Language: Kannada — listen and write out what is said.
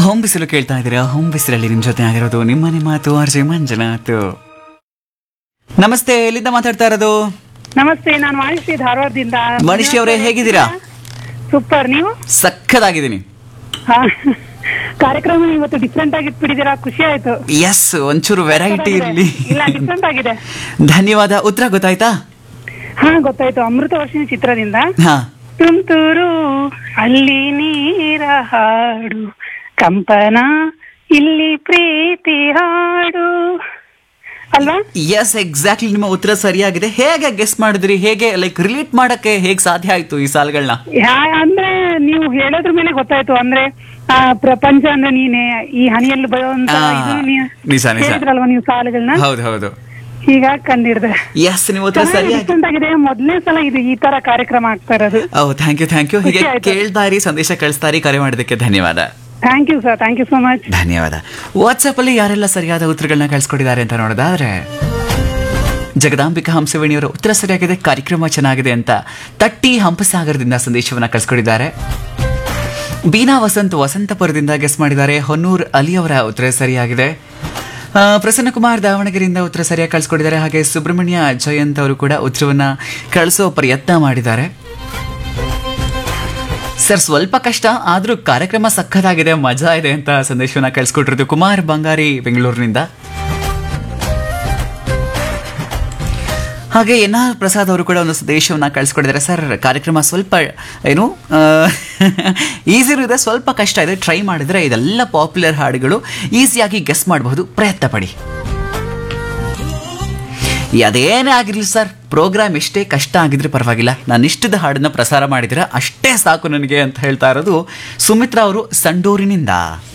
ಹೋಮ್ ಬಿಸಿಲು ಕೇಳ್ತಾ ಇದ್ದೀರಾ ಹೋಮ್ ಬಿಸಿಲಲ್ಲಿ ನಿಮ್ ಜೊತೆ ಆಗಿರೋದು ನಿಮ್ಮನೆ ಮಾತು ಆರ್ಜೆ ಮಂಜುನಾಥ್ ನಮಸ್ತೆ ಎಲ್ಲಿಂದ ಮಾತಾಡ್ತಾ ಇರೋದು ನಮಸ್ತೆ ನಾನು ವಾಣಿಶ್ರೀ ಧಾರವಾಡದಿಂದ ವಾಣಿಶ್ರೀ ಅವರೇ ಹೇಗಿದ್ದೀರಾ ಸೂಪರ್ ನೀವು ಸಕ್ಕದಾಗಿದ್ದೀನಿ ಹಾ. ಕಾರ್ಯಕ್ರಮ ಇವತ್ತು ಡಿಫ್ರೆಂಟ್ ಆಗಿ ಇಟ್ಬಿಟ್ಟಿದ್ದೀರಾ ಖುಷಿ ಆಯ್ತು ಎಸ್ ಒಂಚೂರು ವೆರೈಟಿ ಇರಲಿ ಇಲ್ಲ ಡಿಫ್ರೆಂಟ್ ಆಗಿದೆ ಧನ್ಯವಾದ ಉತ್ತರ ಗೊತ್ತಾಯ್ತಾ ಹಾ ಗೊತ್ತಾಯ್ತು ಅಮೃತ ವರ್ಷಿಣಿ ಚಿತ್ರದಿಂದ ಹಾ ತುಂತುರು ಅಲ್ಲಿ ನೀರ ಹಾಡು ಕಂಪನ ಇಲ್ಲಿ ಪ್ರೀತಿ ಹಾಡು ಅಲ್ವಾ ಎಸ್ ಎಕ್ಸಾಕ್ಟ್ಲಿ ನಿಮ್ಮ ಉತ್ತರ ಸರಿಯಾಗಿದೆ ಹೇಗೆ ಗೆಸ್ ಮಾಡಿದ್ರಿ ಹೇಗೆ ಲೈಕ್ ರಿಲೇಟ್ ಮಾಡಕ್ಕೆ ಹೇಗೆ ಸಾಧ್ಯ ಆಯ್ತು ಈ ಸಾಲುಗಳನ್ನ ಯಾ- ಅಂದ್ರೆ ನೀವು ಹೇಳೋದ್ರ ಮೇಲೆ ಗೊತ್ತಾಯ್ತು ಅಂದ್ರೆ ಆ ಪ್ರಪಂಚ ಅಂದ್ರೆ ನೀನೆ ಈ ಹನಿಯಲ್ಲಿ ಬರುವಂತ ಆ, ಇದನ್ನ ನೀವು ನಿಜ, ನಿಜ. ಹೇಳಿದ್ರಲ್ವಾ ನೀವು ಸಾಲುಗಳನ್ನ ಹೌದು ಹೌದು ಹೀಗಾಗಿ ಕಂಡಿಡ್ದೆ ಎಸ್ ನಿಮ್ಮ ಉತ್ತರ ಸರಿಯಾಗಿ ಡಿಫ್ರೆಂಟ್ ಆಗಿದೆ ಮೊದಲನೇ ಸಲ ಇದು ಈ ತರ ಕಾರ್ಯಕ್ರಮ ಆಗ್ತಾ ಇರೋದು oh thank you thank you ಹೀಗೆ ಖುಷಿ ಆಯ್ತು. ಕೇಳ್ತಾ ಇರಿ ಸಂದೇಶ ಕಳಿಸ್ತಾ ಇರಿ ಕರೆ ಮಾಡೋದಕ್ಕೆ ಧನ್ಯವಾದ thank you sir thank you so much ಧನ್ಯವಾದ ವಾಟ್ಸಪ್ ಅಲ್ಲಿ ಯಾರೆಲ್ಲ ಸರಿಯಾದ ಉತ್ತರಗಳನ್ನ ಕಳಿಸ್ಕೊಟ್ಟಿದ್ದಾರೆ ಅಂತ ನೋಡೋದಾದ್ರೆ ಜಗದಾಂಬಿಕಾ ಹಂಸವೇಣಿಯವರ ಉತ್ತರ ಸರಿಯಾಗಿದೆ ಕಾರ್ಯಕ್ರಮ ಚೆನ್ನಾಗಿದೆ ಅಂತ ತಟ್ಟಿ ಹಂಪಸಾಗರದಿಂದ ಸಂದೇಶವನ್ನ ಕಳಿಸ್ಕೊಟ್ಟಿದ್ದಾರೆ ಬೀನಾ ವಸಂತ್ ವಸಂತಪುರದಿಂದ ಗೆಸ್ ಮಾಡಿದ್ದಾರೆ ಹೊನ್ನೂರ್ ಅಲಿ ಅವರ ಉತ್ತರ ಸರಿಯಾಗಿದೆ ಆ, ಪ್ರಸನ್ನ ಕುಮಾರ್ ದಾವಣಗೆರೆಯಿಂದ ಉತ್ತರ ಸರಿಯಾಗಿ ಕಳಿಸ್ಕೊಟ್ಟಿದ್ದಾರೆ ಹಾಗೆ ಸುಬ್ರಹ್ಮಣ್ಯ ಜಯಂತ್ ಅವರು ಕೂಡ ಉತ್ತರವನ್ನ ಕಳಿಸೋ ಪ್ರಯತ್ನ ಮಾಡಿದ್ದಾರೆ ಸರ್ ಸ್ವಲ್ಪ ಕಷ್ಟ ಆದ್ರೂ ಕಾರ್ಯಕ್ರಮ ಸಖತ್ತಾಗಿದೆ ಮಜಾ ಇದೆ ಅಂತ ಸಂದೇಶವನ್ನ ಕಳಿಸ್ಕೊಟ್ಟಿರೋದು ಕುಮಾರ್ ಬಂಗಾರಿ ಬೆಂಗಳೂರಿನಿಂದ ಹಾಗೆ ಎನ್ ಆರ್ ಪ್ರಸಾದ್ ಅವರು ಕೂಡ ಒಂದು ಸಂದೇಶವನ್ನ ಕಳಿಸ್ಕೊಟ್ಟಿದ್ದಾರೆ ಸರ್ ಕಾರ್ಯಕ್ರಮ ಸ್ವಲ್ಪ ಏನು ಈಸಿನೂ ಇದೆ ಸ್ವಲ್ಪ ಕಷ್ಟ ಇದೆ ಟ್ರೈ ಮಾಡಿದ್ರೆ ಇದೆಲ್ಲ ಪಾಪ್ಯುಲರ್ ಹಾಡುಗಳು ಈಸಿಯಾಗಿ ಗೆಸ್ ಮಾಡಬಹುದು ಪ್ರಯತ್ನ ಪಡಿ ಅದೇನೇ ಆಗಿರಲಿ ಸರ್ ಪ್ರೋಗ್ರಾಮ್ ಎಷ್ಟೇ ಕಷ್ಟ ಆಗಿದ್ರೆ ಪರವಾಗಿಲ್ಲ ನಾನು ಇಷ್ಟದ ಹಾಡನ್ನ ಪ್ರಸಾರ ಮಾಡಿದ್ರೆ ಅಷ್ಟೇ ಸಾಕು ನನಗೆ ಅಂತ ಹೇಳ್ತಾ ಇರೋದು ಸುಮಿತ್ರಾ ಅವರು ಸಂಡೂರಿನಿಂದ